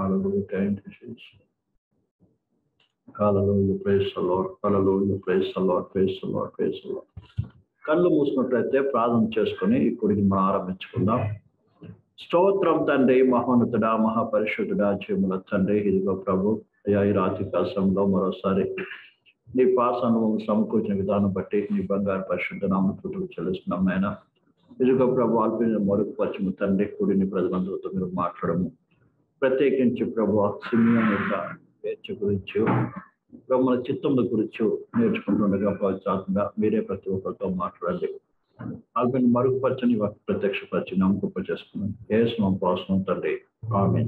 Hallelujah. Thank you, Jesus. Hallelujah. Praise the Lord. Hallelujah. Praise the Lord. Praise the Lord. Praise the Lord. కళ్ళు మూసినట్లయితే ప్రార్థన చేసుకుని ఇప్పటికి మనం ఆరంభించుకుందాం స్తోత్రం తండ్రి మహోన్నతుడా మహాపరిశుద్ధుడా జీముల తండ్రి ఇదిగో ప్రభు అయ్యా ఈ రాత్రి కాలంలో మరోసారి నీ పాస అనుభవం సమకూర్చిన విధానం బట్టి నీ బంగారు పరిశుద్ధ నామకృతులు చెల్లిస్తున్నాం నాయన ఇదిగో ప్రభు అల్పిన మరుగుపరచము తండ్రి కూడిని ప్రజలందరితో మీరు మాట్లాడము ప్రత్యేకించి ప్రభు సిమియం యొక్క పేర్చ గురించి బ్రహ్మల చిత్తముల గురించి నేర్చుకుంటుండగా ప్రోత్సాహంగా మీరే ప్రతి ఒక్కరితో మాట్లాడండి అల్పిని మరుగుపరచని వాటి ప్రత్యక్షపరిచి నమ్మకప్ప చేసుకున్నాను ఏసునం పాసనం తండ్రి ఆమె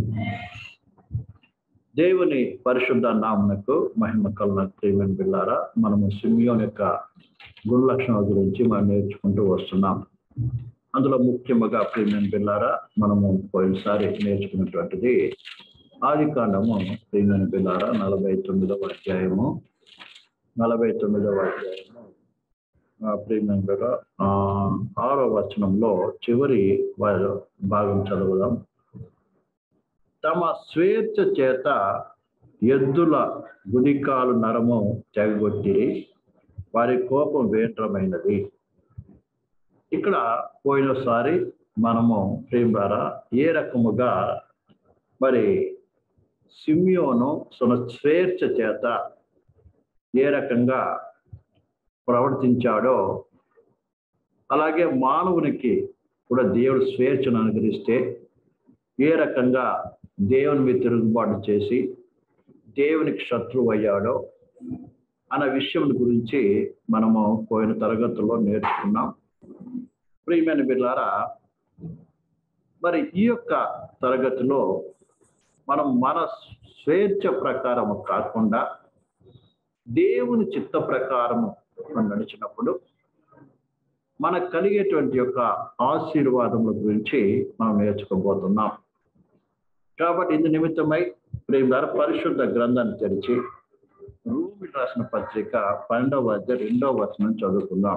దేవుని పరిశుద్ధ నామునకు మహిమ కలన ప్రియమైన బిల్లారా మనము సిమియోన్ యొక్క గుణ లక్షణాల గురించి మనం నేర్చుకుంటూ వస్తున్నాం అందులో ముఖ్యంగా ప్రియమైన బిల్లారా మనము పోయినసారి నేర్చుకున్నటువంటిది ఆది కాండము ప్రియమైన బిల్లారా నలభై తొమ్మిదవ అధ్యాయము నలభై తొమ్మిదవ అధ్యాయము ప్రియమైన బిల్లారా ఆ, ఆరో వచనంలో చివరి వా- భాగం చదువుదాం తమ స్వేచ్ఛ చేత ఎద్దుల గుడికాలు నరము తెగగొట్టిరి వారి కోపం వేట్రమైనది ఇక్కడ పోయినసారి మనము ప్రేమారా ఏ రకముగా మరి సిమియోను తన స్వేచ్ఛ చేత ఏ రకంగా ప్రవర్తించాడో అలాగే మానవునికి కూడా దేవుడు స్వేచ్ఛను అనుగ్రహిస్తే ఏ రకంగా దేవుని మీద తిరుగుబాటు చేసి దేవునికి శత్రువు అయ్యాడో అన్న విషయం గురించి మనము పోయిన తరగతుల్లో నేర్చుకున్నాం ప్రియమైన బిడ్డారా మరి ఈ యొక్క తరగతిలో మనం మన స్వేచ్ఛ ప్రకారం కాకుండా దేవుని చిత్త ప్రకారము మనం నడిచినప్పుడు మనకు కలిగేటువంటి యొక్క ఆశీర్వాదముల గురించి మనం నేర్చుకోబోతున్నాం కాబట్టి ఇందు నిమిత్తమై ప్రేమ పరిశుద్ధ గ్రంథాన్ని తెరిచి రూమి రాసిన పత్రిక పన్నెండవ అధ్యాయ రెండవ వచనం చదువుకుందాం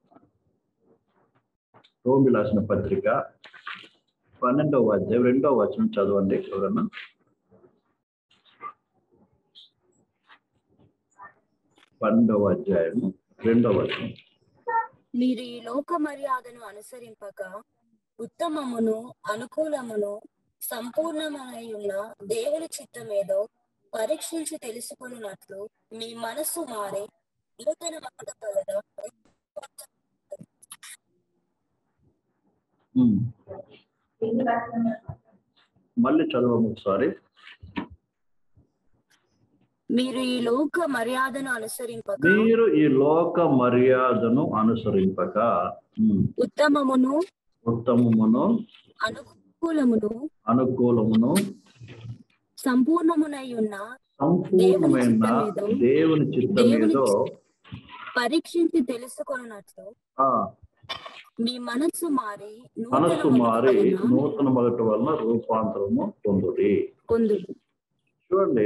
రోమి రాసిన పత్రిక పన్నెండవ అధ్యాయం రెండవ వచనం చదవండి ఎవరన్నా పన్నెండవ అధ్యాయము రెండవ వచనం మీరు ఈ లోక మర్యాదను అనుసరింపక ఉత్తమమును అనుకూలమును సంపూర్ణమై ఉన్న దేవుని చిత్తమేదో పరీక్షించి తెలుసుకున్నట్లు మీ మనస్సు మారే నూతన మాట వలన ఉమ్. మళ్ళీ చదవము ఒకసారి మీరు ఈ లోక మర్యాదను అనుసరింపక మీరు ఈ లోక మర్యాదను అనుసరింపక ఉమ్, ఉత్తమమును ఉత్తమమును అనుకూలమును అనుకూలమును సంపూర్ణమునై ఉన్న సంపూర్ణమైన దేవుని చిత్తం ఏదో పరీక్షించి తెలుసుకొనున్నట్లు ఆ మీ మనస్సు మారి మనస్సు నూతన మారి మనసు వలన నూతన మొదటి వలన రూపాంతరము పొందుడి పొందుడు చూడండి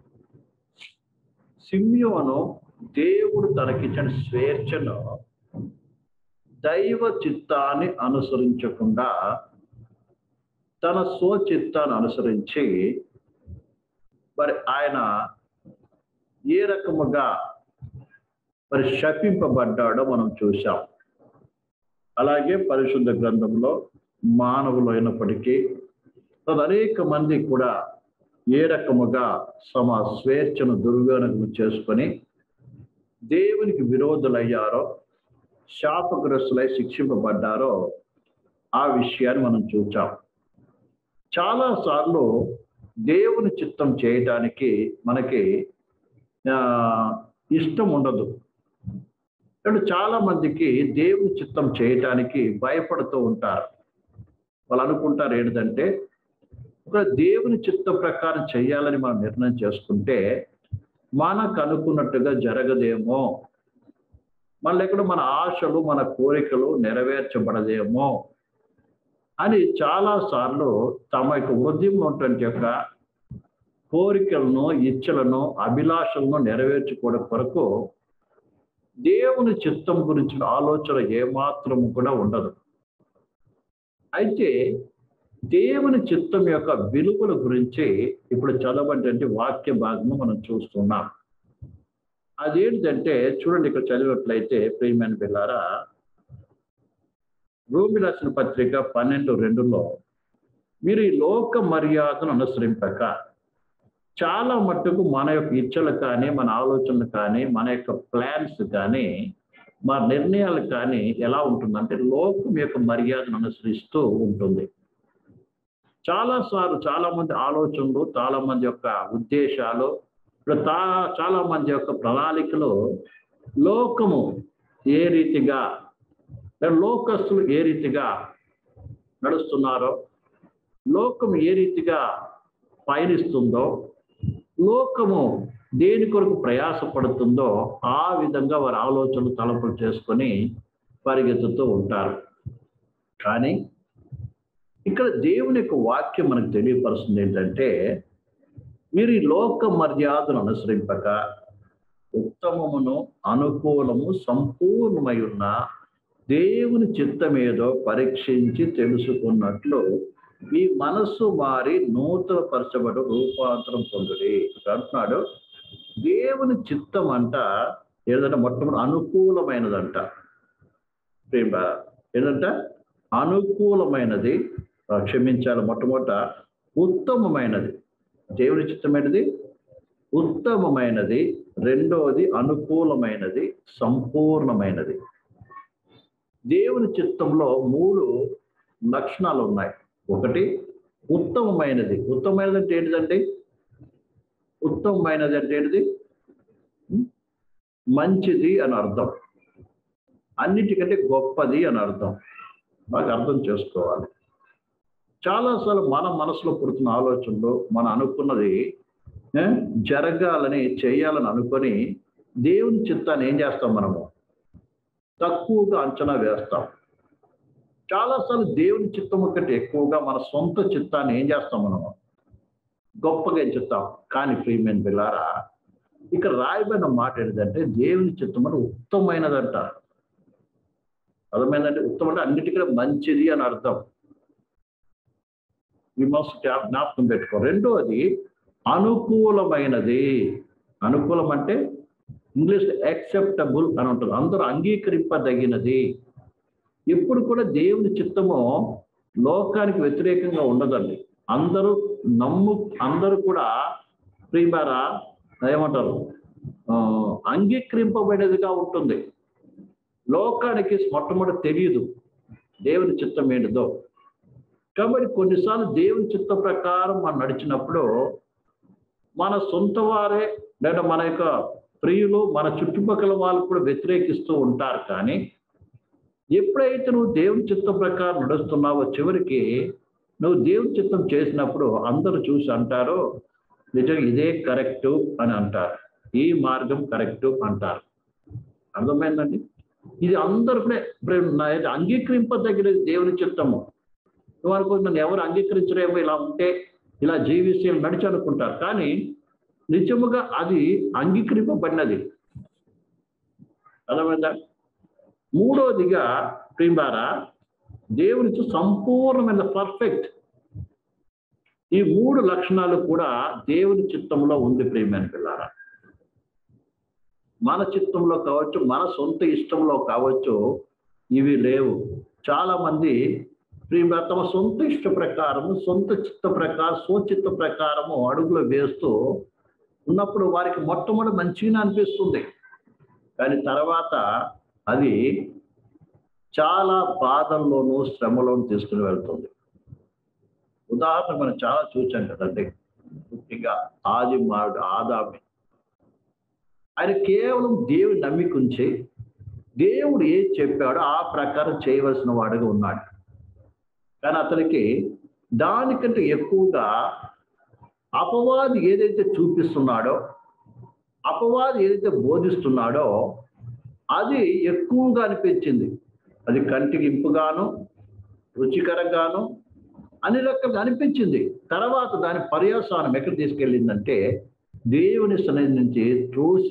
సిమ్యోను దేవుడు తనకిచ్చిన స్వేచ్ఛను దైవ చిత్తాన్ని అనుసరించకుండా తన స్వచిత్తాన్ని అనుసరించి మరి ఆయన ఏ రకముగా మరి శపింపబడ్డాడో మనం చూసాం అలాగే పరిశుద్ధ గ్రంథంలో మానవులు అయినప్పటికీ అనేక మంది కూడా ఏ రకముగా సమ స్వేచ్ఛను దుర్వినియోగం చేసుకొని దేవునికి విరోధులయ్యారో శాపగ్రస్తులై శిక్షింపబడ్డారో ఆ విషయాన్ని మనం చూచాం చాలా సార్లు దేవుని చిత్తం చేయటానికి మనకి ఆ, ఇష్టం ఉండదు అంటే చాలా మందికి దేవుని చిత్తం చేయటానికి భయపడుతూ ఉంటారు వాళ్ళు అనుకుంటారు ఏంటంటే ఒక దేవుని చిత్త ప్రకారం చేయాలని మనం నిర్ణయం చేసుకుంటే మనకు అనుకున్నట్టుగా జరగదేమో మళ్ళీ ఎక్కడ మన ఆశలు మన కోరికలు నెరవేర్చబడదేమో అని చాలా సార్లు తమ యొక్క హృదయంలో ఉన్నటువంటి యొక్క కోరికలను ఇచ్చలను అభిలాషలను నెరవేర్చుకోవడం కొరకు దేవుని చిత్తం గురించిన ఆలోచన ఏమాత్రము కూడా ఉండదు అయితే దేవుని చిత్తం యొక్క విలువల గురించి ఇప్పుడు చదవండి వాక్య భాగము మనం చూస్తున్నాం అదేంటంటే చూడండి ఇక్కడ చదివినట్లయితే ప్రియమైన పిల్లారా రోమి రాసిన పత్రిక పన్నెండు రెండులో మీరు ఈ లోక మర్యాదను అనుసరింపక చాలా మట్టుకు మన యొక్క ఇచ్చలు కానీ మన ఆలోచనలు కానీ మన యొక్క ప్లాన్స్ కానీ మన నిర్ణయాలు కానీ ఎలా ఉంటుందంటే లోకం యొక్క మర్యాదను అనుసరిస్తూ ఉంటుంది చాలా సార్లు చాలా మంది ఆలోచనలు చాలా మంది యొక్క ఉద్దేశాలు ఇప్పుడు తా చాలా మంది యొక్క ప్రణాళికలు లోకము ఏ రీతిగా లోకస్తులు ఏ రీతిగా నడుస్తున్నారో లోకం ఏ రీతిగా పయనిస్తుందో లోకము దేని కొరకు ప్రయాసపడుతుందో ఆ విధంగా వారి ఆలోచనలు తలపులు చేసుకొని పరిగెత్తుతూ ఉంటారు కానీ ఇక్కడ దేవుని యొక్క వాక్యం మనకు తెలియపరుస్తుంది ఏంటంటే మీరు ఈ లోక మర్యాదను అనుసరింపక ఉత్తమమును అనుకూలము సంపూర్ణమై ఉన్న దేవుని చిత్తమేదో పరీక్షించి తెలుసుకున్నట్లు మీ మనస్సు మారి నూతన పరచబడు రూపాంతరం పొందుడి అంటున్నాడు దేవుని చిత్తం అంట ఏదంటే మొట్టమొదటి అనుకూలమైనదంట ప్రేమ ఏంటంట అనుకూలమైనది క్షమించాలి మొట్టమొదట ఉత్తమమైనది దేవుని చిత్తమైనది ఉత్తమమైనది రెండవది అనుకూలమైనది సంపూర్ణమైనది దేవుని చిత్తంలో మూడు లక్షణాలు ఉన్నాయి ఒకటి ఉత్తమమైనది ఉత్తమమైనది అంటే ఏంటిదండి ఉత్తమమైనది అంటే ఏంటిది మంచిది అని అర్థం అన్నిటికంటే గొప్పది అని అర్థం బాగా అర్థం చేసుకోవాలి చాలాసార్లు మన మనసులో పుడుతున్న ఆలోచనలు మనం అనుకున్నది జరగాలని చేయాలని అనుకొని దేవుని చిత్తాన్ని ఏం చేస్తాం మనము తక్కువగా అంచనా వేస్తాం చాలాసార్లు దేవుని చిత్తం కంటే ఎక్కువగా మన సొంత చిత్తాన్ని ఏం చేస్తాం మనము గొప్పగా ఎంచుతాం కానీ ప్రియమైన పిల్లారా ఇక్కడ రాయబడిన మాట ఏంటంటే దేవుని చిత్తం అని ఉత్తమమైనదంట అర్థమైందంటే ఉత్తమం అంటే అన్నిటికీ మంచిది అని అర్థం వి మస్ట్ జ్ఞాపకం పెట్టుకో రెండోది అనుకూలమైనది అనుకూలం అంటే ఇంగ్లీష్ యాక్సెప్టబుల్ అని ఉంటుంది అందరూ అంగీకరింపదగినది ఎప్పుడు కూడా దేవుని చిత్తము లోకానికి వ్యతిరేకంగా ఉండదండి అందరూ నమ్ము అందరూ కూడా ప్రియమారా ఏమంటారు అంగీకరింపబడినదిగా ఉంటుంది లోకానికి మొట్టమొదటి తెలియదు దేవుని చిత్తం ఏంటిదో కాబట్టి కొన్నిసార్లు దేవుని చిత్త ప్రకారం మనం నడిచినప్పుడు మన సొంత వారే లేదా మన యొక్క ప్రియులు మన చుట్టుపక్కల వాళ్ళు కూడా వ్యతిరేకిస్తూ ఉంటారు కానీ ఎప్పుడైతే నువ్వు దేవుని చిత్తం ప్రకారం నడుస్తున్నావో చివరికి నువ్వు దేవుని చిత్తం చేసినప్పుడు అందరూ చూసి అంటారు నిజంగా ఇదే కరెక్టు అని అంటారు ఈ మార్గం కరెక్టు అంటారు అర్థమైందండి ఇది అందరూ కూడా అంగీకరింపదగినది దేవుని చిత్తము నువ్వు అనుకో నన్ను ఎవరు అంగీకరించరేమో ఇలా ఉంటే ఇలా జీవిస్తే నడిచి అనుకుంటారు కానీ నిజముగా అది అంగీకరింపబడినది అర్థమైందా మూడోదిగా ప్రియులారా దేవుని సంపూర్ణమైన పర్ఫెక్ట్ ఈ మూడు లక్షణాలు కూడా దేవుని చిత్తంలో ఉంది ప్రియమైన పిల్లారా మన చిత్తంలో కావచ్చు మన సొంత ఇష్టంలో కావచ్చు ఇవి లేవు చాలా మంది ప్రియ తమ సొంత ఇష్ట ప్రకారము సొంత చిత్త ప్రకారం స్వచిత్త ప్రకారము అడుగులు వేస్తూ ఉన్నప్పుడు వారికి మొట్టమొదటి మంచిగా అనిపిస్తుంది కానీ తర్వాత అది చాలా బాధల్లోనూ శ్రమలోనూ తీసుకుని వెళ్తుంది ఉదాహరణ మనం చాలా చూసాం కదండి ముఖ్యంగా ఆది మారుడు ఆదామి ఆయన కేవలం దేవుని నమ్మికుంచి దేవుడు ఏది చెప్పాడో ఆ ప్రకారం చేయవలసిన వాడుగా ఉన్నాడు కానీ అతనికి దానికంటే ఎక్కువగా అపవాది ఏదైతే చూపిస్తున్నాడో అపవాది ఏదైతే బోధిస్తున్నాడో అది ఎక్కువగా అనిపించింది అది కంటికి ఇంపుగాను రుచికరంగాను అన్ని రకాలుగా అనిపించింది తర్వాత దాని పర్యాసానం ఎక్కడ తీసుకెళ్ళిందంటే దేవుని సన్నిధి నుంచి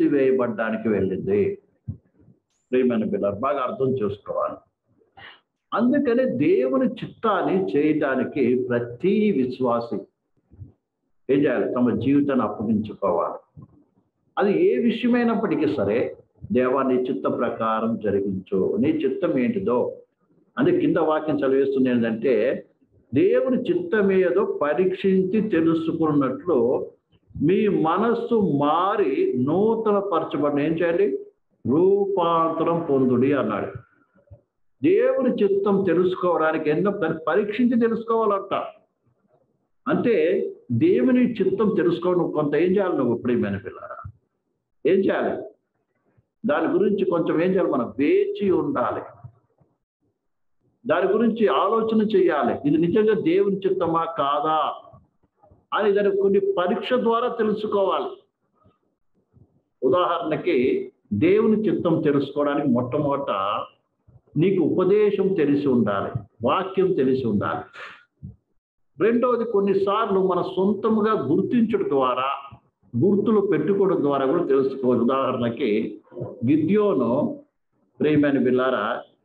త్రోసివేయబడ్డానికి వెళ్ళింది ప్రియమైన పిల్లలు బాగా అర్థం చేసుకోవాలి అందుకని దేవుని చిత్తాన్ని చేయటానికి ప్రతి విశ్వాసి ఏం చేయాలి తమ జీవితాన్ని అప్పగించుకోవాలి అది ఏ విషయమైనప్పటికీ సరే దేవా నీ చిత్త ప్రకారం జరిగించు నీ చిత్తం ఏంటిదో అని కింద వాక్యం చదివేస్తుంది ఏంటంటే దేవుని చిత్తం ఏదో పరీక్షించి తెలుసుకున్నట్లు మీ మనస్సు మారి నూతన పరచబడిన ఏం చేయాలి రూపాంతరం పొందుడి అన్నాడు దేవుని చిత్తం తెలుసుకోవడానికి ఎన్నో పరి- పరీక్షించి తెలుసుకోవాలంట అంటే దేవుని చిత్తం తెలుసుకోవడం నువ్వు కొంత ఏం చేయాలి నువ్వు ప్రియమైన పిల్లరా ఏం చేయాలి దాని గురించి కొంచెం ఏం చేయాలి మనం వేచి ఉండాలి దాని గురించి ఆలోచన చేయాలి ఇది నిజంగా దేవుని చిత్తమా కాదా అని దాని కొన్ని పరీక్ష ద్వారా తెలుసుకోవాలి ఉదాహరణకి దేవుని చిత్తం తెలుసుకోవడానికి మొట్టమొదట నీకు ఉపదేశం తెలిసి ఉండాలి వాక్యం తెలిసి ఉండాలి రెండవది కొన్నిసార్లు మన సొంతముగా గుర్తించడం ద్వారా గుర్తులు పెట్టుకోవడం ద్వారా కూడా తెలుసుకోవచ్చు ఉదాహరణకి గిద్యోను ప్రేమైన బిల్లారా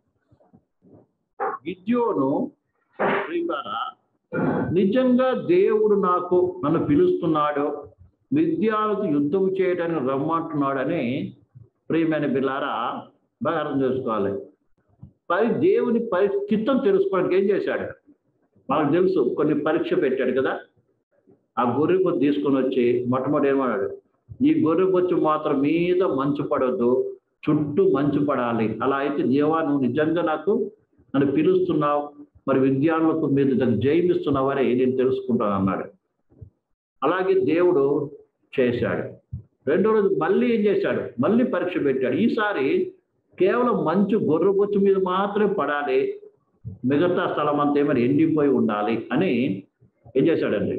గిద్యోను ప్రియులారా నిజంగా దేవుడు నాకు నన్ను పిలుస్తున్నాడు విద్యాలతో యుద్ధం చేయడానికి రమ్మంటున్నాడని ప్రియమైన బిల్లారా బాగా అర్థం చేసుకోవాలి పరి దేవుని పరి చిత్తం తెలుసుకోవడానికి ఏం చేశాడు మనకు తెలుసు కొన్ని పరీక్ష పెట్టాడు కదా ఆ గొర్రె బొచ్చు తీసుకొని వచ్చి మొట్టమొదటి ఏమన్నాడు ఈ గొర్రె బొచ్చు మాత్రం మీద మంచు పడొద్దు చుట్టూ మంచు పడాలి అలా అయితే దేవా నువ్వు నిజంగా నాకు నన్ను పిలుస్తున్నావు మరి విద్యార్థులకు మీద దాన్ని జయమిస్తున్నావని నేను తెలుసుకుంటాను అన్నాడు అలాగే దేవుడు చేశాడు రెండో రోజు మళ్ళీ ఏం చేశాడు మళ్ళీ పరీక్ష పెట్టాడు ఈసారి కేవలం మంచు గొర్రెబొచ్చు మీద మాత్రమే పడాలి మిగతా స్థలం అంతా ఏమైనా ఎండిపోయి ఉండాలి అని ఏం చేశాడండి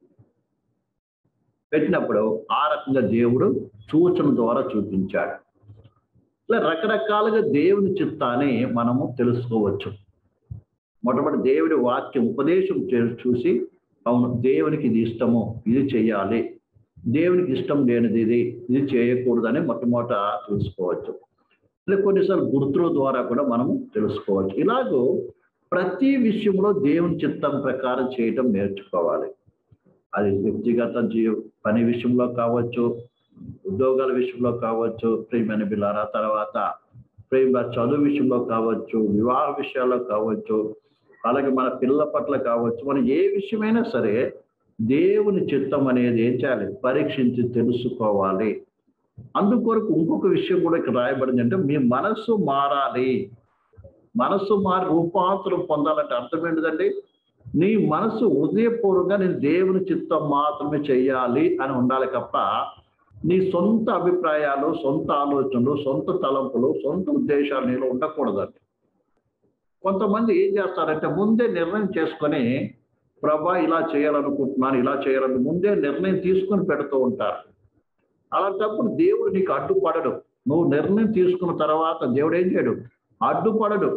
పెట్టినప్పుడు ఆ రకంగా దేవుడు సూచన ద్వారా చూపించాడు ఇలా రకరకాలుగా దేవుని చిత్తాన్ని మనము తెలుసుకోవచ్చు మొట్టమొదటి దేవుడి వాక్యం ఉపదేశం చే- చూసి అవును దేవునికి ఇది ఇష్టము ఇది చేయాలి దేవునికి ఇష్టం లేనిది ఇది ఇది చేయకూడదని మొట్టమొదట తెలుసుకోవచ్చు ఇలా కొన్నిసార్లు గుర్తుల ద్వారా కూడా మనము తెలుసుకోవచ్చు ఇలాగూ ప్రతి విషయంలో దేవుని చిత్తం ప్రకారం చేయటం నేర్చుకోవాలి అది వ్యక్తిగత జీవ పని విషయంలో కావచ్చు ఉద్యోగాల విషయంలో కావచ్చు ప్రియమైన బిల్లారా తర్వాత ప్రేమ చదువు విషయంలో కావచ్చు వివాహ విషయాల్లో కావచ్చు అలాగే మన పిల్లల పట్ల కావచ్చు మనం ఏ విషయమైనా సరే దేవుని చిత్తం అనేది ఏం చేయాలి పరీక్షించి తెలుసుకోవాలి అందుకొరకు ఇంకొక విషయం కూడా ఇక్కడ రాయబడింది అంటే మీ మనస్సు మారాలి మనస్సు మారి రూపాంతరం పొందాలంటే అర్థం ఏంటిదండి నీ మనసు హృదయపూర్వకంగా నేను దేవుని చిత్తం మాత్రమే చెయ్యాలి అని ఉండాలి తప్ప నీ సొంత అభిప్రాయాలు సొంత ఆలోచనలు సొంత తలంపులు సొంత ఉద్దేశాలు నీలో ఉండకూడదండి కొంతమంది ఏం చేస్తారంటే ముందే నిర్ణయం చేసుకొని ప్రభా ఇలా చేయాలనుకుంటున్నాను ఇలా చేయాలని ముందే నిర్ణయం తీసుకొని పెడుతూ ఉంటారు అలాంటప్పుడు దేవుడు నీకు అడ్డుపడడు నువ్వు నిర్ణయం తీసుకున్న తర్వాత దేవుడు ఏం చేయడు అడ్డుపడడు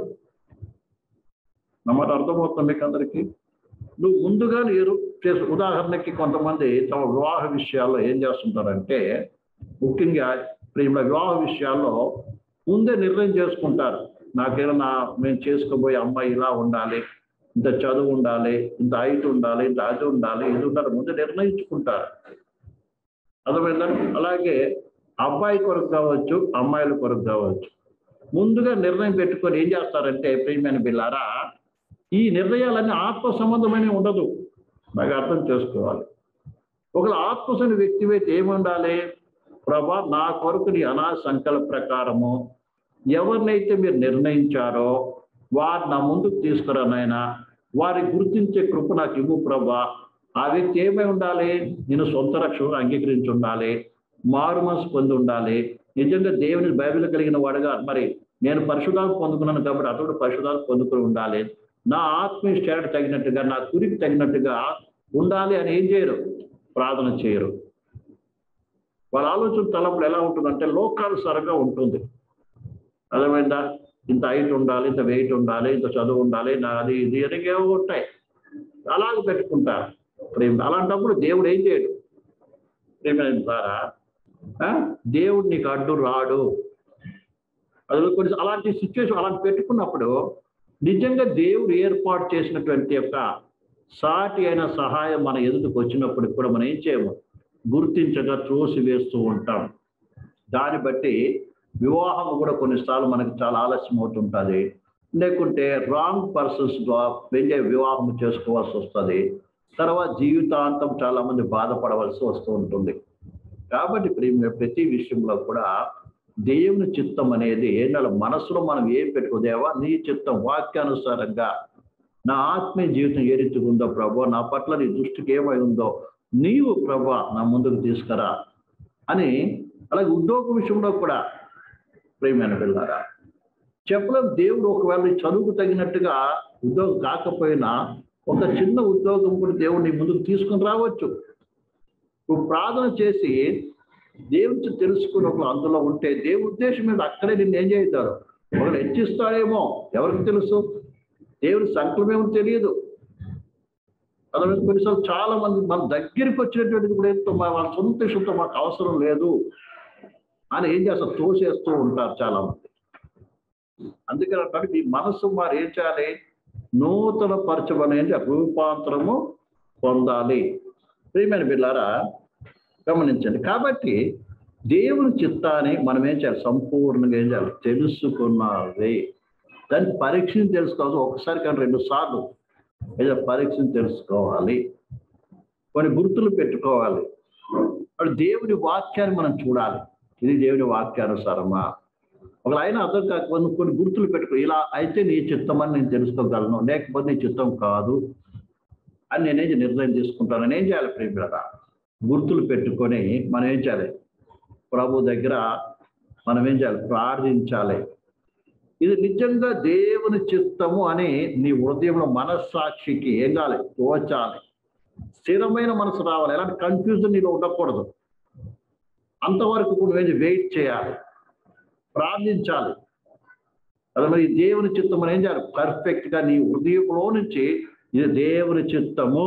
నమ్మట అర్థమవుతుంది మీకు అందరికీ నువ్వు ముందుగా నీరు చేసు ఉదాహరణకి కొంతమంది తమ వివాహ విషయాల్లో ఏం చేస్తుంటారంటే ముఖ్యంగా ప్రేమ వివాహ విషయాల్లో ముందే నిర్ణయం చేసుకుంటారు నాకేదన్నా మేము చేసుకోబోయే అమ్మాయి ఇలా ఉండాలి ఇంత చదువు ఉండాలి ఇంత హైట్ ఉండాలి ఇంత అది ఉండాలి ఇది ఉండాలి ముందే నిర్ణయించుకుంటారు అర్థమైందండి అలాగే అబ్బాయి కొరకు కావచ్చు అమ్మాయిల కొరకు కావచ్చు ముందుగా నిర్ణయం పెట్టుకొని ఏం చేస్తారంటే ప్రియమైన బిల్లారా ఈ నిర్ణయాలన్నీ ఆత్మ సంబంధమైన ఉండదు బాగా అర్థం చేసుకోవాలి ఒకవేళ ఆత్మసని వ్యక్తి అయితే ఏముండాలి ప్రభా నా కొరకు నీ అనా సంకల్ప ప్రకారము ఎవరినైతే మీరు నిర్ణయించారో వారు నా ముందుకు తీసుకురా నాయనా వారి గుర్తించే కృప నాకు ఇవ్వు ప్రభా ఆ వ్యక్తి ఏమై ఉండాలి నేను సొంత రక్షణ అంగీకరించి ఉండాలి మారు మనసు పొంది ఉండాలి నిజంగా దేవుని బైబిల్ కలిగిన వాడుగా మరి నేను పరిశుధాలు పొందుకున్నాను కాబట్టి అతడు పరిశుధాలు పొందుకుని ఉండాలి నా ఆత్మీయ స్టాండ్ తగినట్టుగా నా కురికి తగినట్టుగా ఉండాలి అని ఏం చేయరు ప్రార్థన చేయరు వాళ్ళ ఆలోచన తలంపులు ఎలా ఉంటుందంటే లోకానుసారంగా ఉంటుంది అర్థమైందా ఇంత హైట్ ఉండాలి ఇంత వెయిట్ ఉండాలి ఇంత చదువు ఉండాలి నా అది ఇది అని ఏవో ఉంటాయి అలాగే పెట్టుకుంటారు ప్రేమ అలాంటప్పుడు దేవుడు ఏం చేయడు ప్రేమ ద్వారా ఆ? దేవుడు నీకు అడ్డు రాడు అది కొన్ని అలాంటి సిచ్యువేషన్ అలాంటి పెట్టుకున్నప్పుడు నిజంగా దేవుడు ఏర్పాటు చేసినటువంటి యొక్క సాటి అయిన సహాయం మన ఎదుటికి వచ్చినప్పుడు కూడా మనం ఏం చేయము గుర్తించగా త్రోసి వేస్తూ ఉంటాం దాన్ని బట్టి వివాహం కూడా కొన్నిసార్లు మనకి చాలా ఆలస్యం అవుతుంటుంది లేకుంటే రాంగ్ పర్సన్స్ పెళ్ళే వివాహం చేసుకోవాల్సి వస్తుంది తర్వాత జీవితాంతం చాలా మంది బాధపడవలసి వస్తూ ఉంటుంది కాబట్టి ప్రేమ ప్రతి విషయంలో కూడా దేవుని చిత్తం అనేది ఏంటంటే మనసులో మనం ఏం పెట్టుకోదేవా నీ చిత్తం వాక్యానుసారంగా నా ఆత్మీయ జీవితం ఏ రీతిగా ఉందో ప్రభు నా పట్ల నీ దృష్టికి ఏమై ఉందో నీవు ప్రభు నా ముందుకు తీసుకురా అని అలాగే ఉద్యోగ విషయంలో కూడా ప్రేమైన పిల్లారా చెప్పలేం దేవుడు ఒకవేళ నీ చదువుకు తగినట్టుగా ఉద్యోగం కాకపోయినా ఒక చిన్న ఉద్యోగం కూడా దేవుడు నీ ముందుకు తీసుకుని రావచ్చు నువ్వు ప్రార్థన చేసి దేవుని తెలుసుకున్నప్పుడు అందులో ఉంటే దేవుని ఉద్దేశం మీద అక్కడే నిన్ను ఏం చేస్తారు ఒకరు హెచ్చిస్తాడేమో ఎవరికి తెలుసు దేవుని సంకల్పమేమో తెలియదు అదే కొన్నిసార్లు చాలా మంది మన దగ్గరికి వచ్చినటువంటిది కూడా ఎంతో మా- వాళ్ళ సొంత ఇష్టంతో మాకు అవసరం లేదు అని ఏం చేస్తారు తోసేస్తూ ఉంటారు చాలా మంది అందుకని అంటారు మీ మనసు మరి ఏం చేయాలి నూతన పరచబడి రూపాంతరము పొందాలి ప్రియమైన బిల్లారా గమనించండి కాబట్టి దేవుని చిత్తాన్ని మనం ఏం చేయాలి సంపూర్ణంగా ఏం చేయాలి తెలుసుకున్నది దాన్ని పరీక్షను తెలుసుకోవాలి ఒకసారి కానీ రెండు సార్లు ఏదో పరీక్షను తెలుసుకోవాలి కొన్ని గుర్తులు పెట్టుకోవాలి మరి దేవుని వాక్యాన్ని మనం చూడాలి ఇది దేవుని వాక్యానుసారమా ఒక ఆయన అర్థం కాకపోతే కొన్ని గుర్తులు పెట్టుకో ఇలా అయితే నీ చిత్తం అని నేను తెలుసుకోగలను లేకపోతే నీ చిత్తం కాదు అని నేనేం నిర్ణయం తీసుకుంటాను నేను ఏం చేయాలి ప్రేమిరా గుర్తులు పెట్టుకొని మనం ఏం చేయాలి ప్రభు దగ్గర మనం ఏం చేయాలి ప్రార్థించాలి ఇది నిజంగా దేవుని చిత్తము అని నీ హృదయంలో మనస్సాక్షికి ఏం కావాలి తోచాలి స్థిరమైన మనసు రావాలి ఎలాంటి కన్ఫ్యూజన్ నీలో ఉండకూడదు అంతవరకు నువ్వేం వెయిట్ చేయాలి ప్రార్థించాలి అదే మరి ఈ దేవుని చిత్తం అని ఏం చేయాలి పర్ఫెక్ట్ గా నీ హృదయంలో నుంచి ఇది దేవుని చిత్తము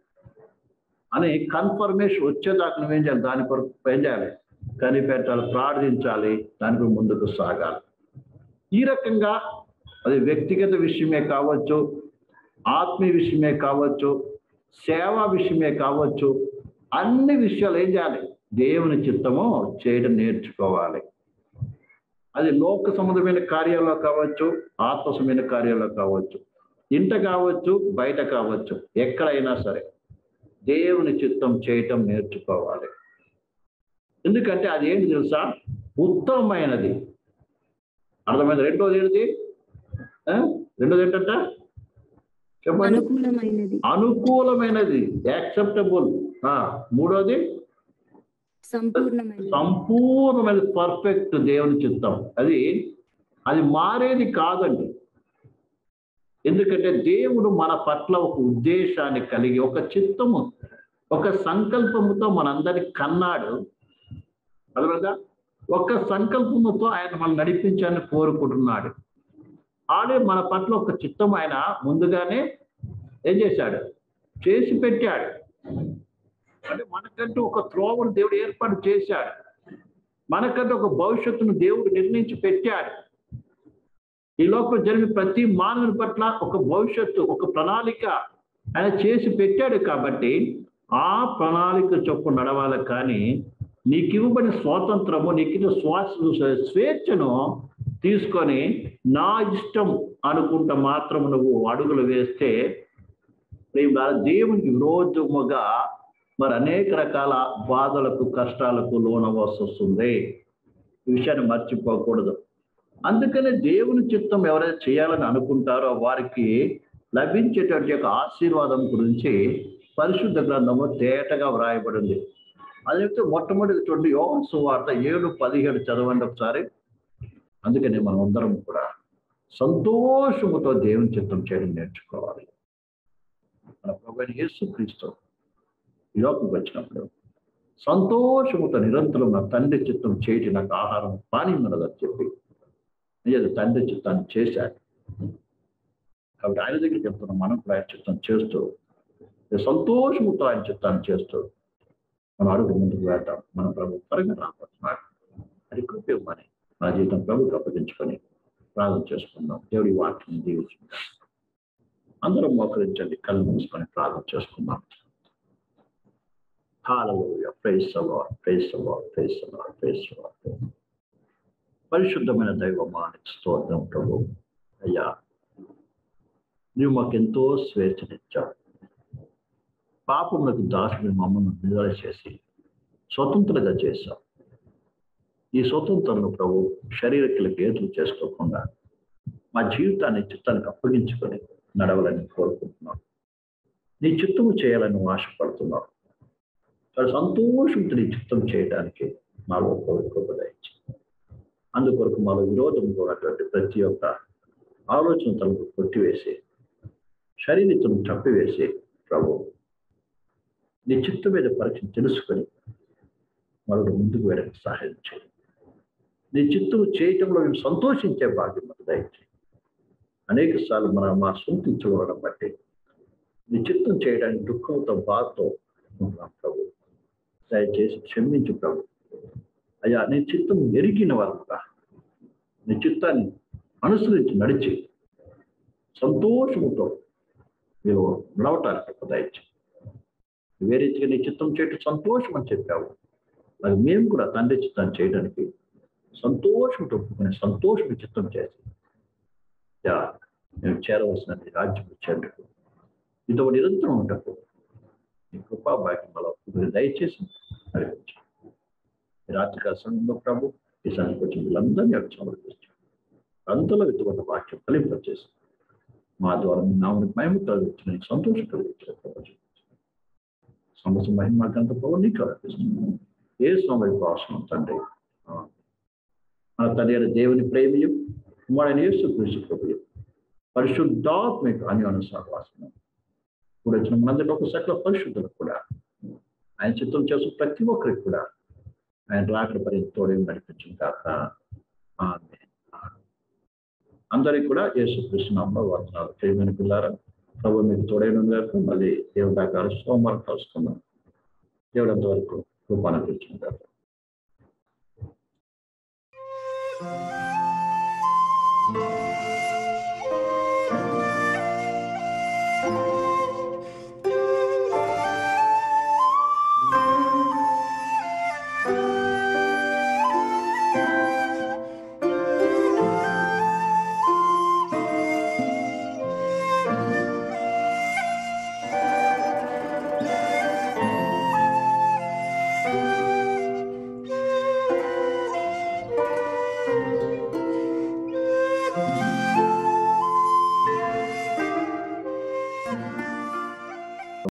అని కన్ఫర్మేషన్ వచ్చేదాకా నువ్వేం చేయాలి దాని కొరకు ఏం చేయాలి కనిపెట్టాలి ప్రార్థించాలి దానికి ముందుకు సాగాలి ఈ రకంగా అది వ్యక్తిగత విషయమే కావచ్చు ఆత్మీయ విషయమే కావచ్చు సేవా విషయమే కావచ్చు అన్ని విషయాలు ఏం చేయాలి దేవుని చిత్తము చేయడం నేర్చుకోవాలి అది లోక సంబంధమైన కార్యాల్లో కావచ్చు ఆత్మ సంబంధమైన కార్యాల్లో కావచ్చు ఇంట కావచ్చు బయట కావచ్చు ఎక్కడైనా సరే దేవుని చిత్తం చేయటం నేర్చుకోవాలి ఎందుకంటే అది ఏంటి తెలుసా ఉత్తమమైనది అర్థమైంది రెండోది ఏంటిది ఆ? రెండోది ఏంటంట చెప్పండి అనుకూలమైనది అనుకూలమైనది యాక్సెప్టబుల్ మూడోది సంపూర్ణమైనది సంపూర్ణమైన పర్ఫెక్ట్ దేవుని చిత్తం అది అది మారేది కాదండి ఎందుకంటే దేవుడు మన పట్ల ఒక ఉద్దేశాన్ని కలిగి ఒక చిత్తము ఒక సంకల్పముతో మనందరి కన్నాడు అదనగా ఒక సంకల్పముతో ఆయన మనం నడిపించాలని కోరుకుంటున్నాడు ఆడే మన పట్ల ఒక చిత్తం ఆయన ముందుగానే ఏం చేశాడు చేసి పెట్టాడు అంటే మనకంటూ ఒక త్రోవను దేవుడు ఏర్పాటు చేశాడు మనకంటూ ఒక భవిష్యత్తును దేవుడు నిర్ణయించి పెట్టాడు ఈ లోపల జరిగిన ప్రతి మానవుని పట్ల ఒక భవిష్యత్తు ఒక ప్రణాళిక ఆయన చేసి పెట్టాడు కాబట్టి ఆ ప్రణాళిక చొప్పు నడవాలి కానీ నీకు ఇవ్వబడిన స్వాతంత్రము నీకు ఇచ్చిన శ్వాస స్వేచ్ఛను తీసుకొని నా ఇష్టం అనుకుంటా మాత్రం నువ్వు అడుగులు వేస్తే ప్రేమ దేవునికి విరోధముగా మరి అనేక రకాల బాధలకు కష్టాలకు లోనవలసి వస్తుంది ఈ విషయాన్ని మర్చిపోకూడదు అందుకనే దేవుని చిత్తం ఎవరైతే చేయాలని అనుకుంటారో వారికి లభించేటువంటి యొక్క ఆశీర్వాదం గురించి పరిశుద్ధ గ్రంథము తేటగా వ్రాయబడింది అదైతే మొట్టమొదటి చూడండి యోగన్ సువార్త ఏడు పదిహేడు చదవండి ఒకసారి అందుకని మనం అందరం కూడా సంతోషముతో దేవుని చిత్తం చేయడం నేర్చుకోవాలి మన ప్రభు యేసు క్రీస్తు ఈ లోకంకి వచ్చినప్పుడు సంతోషముతో నిరంతరం నా తండ్రి చిత్తం చేయటి నాకు ఆహారం పానీయం ఉన్నదని చెప్పి నిజంగా తండ్రి చిత్తాన్ని చేశాడు కాబట్టి ఆయన దగ్గరికి వెళ్తున్నాం మనం కూడా ఆయన చిత్తం చేస్తూ సంతోషముతో ఆయన చిత్తాన్ని చేస్తూ మనం అడుగు ముందుకు వెళ్తాం మన ప్రభు త్వరగా రాబోతున్నాడు అది కృప ఇవ్వమని మన జీవితం ప్రభుకి అప్పగించుకొని ప్రార్థన చేసుకుందాం దేవుడి వాక్యం దీవించుకుంటాం అందరం మోకరించండి కళ్ళు మూసుకొని ప్రార్థన చేసుకుందాం Hallelujah. Praise the Lord. Praise the Lord. Praise the Lord. Praise the Lord. పరిశుద్ధమైన దైవమా నీకు స్తోత్రం ప్రభు అయ్యా నువ్వు మాకెంతో స్వేచ్ఛనిచ్చావు పాపములకు దాసుని మమ్మల్ని విడుదల చేసి స్వతంత్రంగా చేశావు ఈ స్వతంత్రంలో ప్రభు శరీరకులకు ఏతులు చేసుకోకుండా మా జీవితాన్ని చిత్తానికి అప్పగించుకొని నడవాలని కోరుకుంటున్నాం నీ చిత్తము చేయాలని నువ్వు ఆశపడుతున్నావు చాలా సంతోషంతో నీ చిత్తం చేయడానికి మాలో కోరుకోబడించి అందుకొరకు మాలో విరోధం కూడినటువంటి ప్రతి ఒక్క ఆలోచన తనకు కొట్టివేసి శరీరతను చంపివేసి ప్రభు నీ చిత్తం మీద పరీక్ష తెలుసుకొని మరొక ముందుకు వెళ్ళడానికి సహాయం చేయి నీ చిత్తము చేయటంలో మేము సంతోషించే భాగ్యం మాకు దయచేయి అనేక సార్లు మనం మా సొంతించబడడం బట్టి నీ చిత్తం చేయడానికి దుఃఖంతో బాధతో ఉంటున్నాం ప్రభు దయచేసి క్షమించు ప్రభు అయ్యా నీ చిత్తం ఎరిగిన వారుగా నీ చిత్తాన్ని అనుసరించి నడిచి సంతోషముతో మీరు నడవటానికి దయచేయి వేరే రీతిగా నీ చిత్తం చేయటం సంతోషం అని చెప్పావు అది మేము కూడా తండ్రి చిత్తాన్ని చేయడానికి సంతోషంతో ఒప్పుకుని సంతోషం చిత్తం చేసి యా మేము చేరవలసిన నీ రాజ్యం ఇచ్చేందుకు ఇదో నిరంతరం ఉండకు నీ కృపా భాగ్యం దయచేసి నడిపించు రాత్రికాల సమయంలో ప్రభు ఈ సమయంకి వచ్చిన వీళ్ళందరినీ అక్కడ సమర్పించాం అంతలో విత్తబడిన వాక్యం ఫలింపచేసి మా ద్వారా మీ నామని మహిమ కలిగించిన సంతోషం కలిగించిన ప్రపంచం సమస్త మహిమ గంట ప్రభు నీకు అర్పిస్తున్నాం ఏ సమయ అవసరం తండ్రి మన తండ్రి అయిన దేవుని ప్రేమియు కుమారుని యేసు కృషి ప్రభుయు పరిశుద్ధాత్మిక అన్యోన సహవాసం ఇప్పుడు వచ్చిన మనందరిలో ఒక సకల పరిశుద్ధులకు కూడా ఆయన చిత్తం చేసిన ప్రతి ఒక్కరికి కూడా ఆయన రాకడ పరి తోడే నడిపించిన కాక ఆమె అందరికి కూడా యేసు కృష్ణంలో వందనాలు ప్రియమైన పిల్లారా ప్రభు మీకు తోడైన గారు మళ్ళీ దేవుడి దాకా సోమవారం కలుసుకుందాం దేవుడు అంతవరకు రూపాన్ని పిలిచిన గారు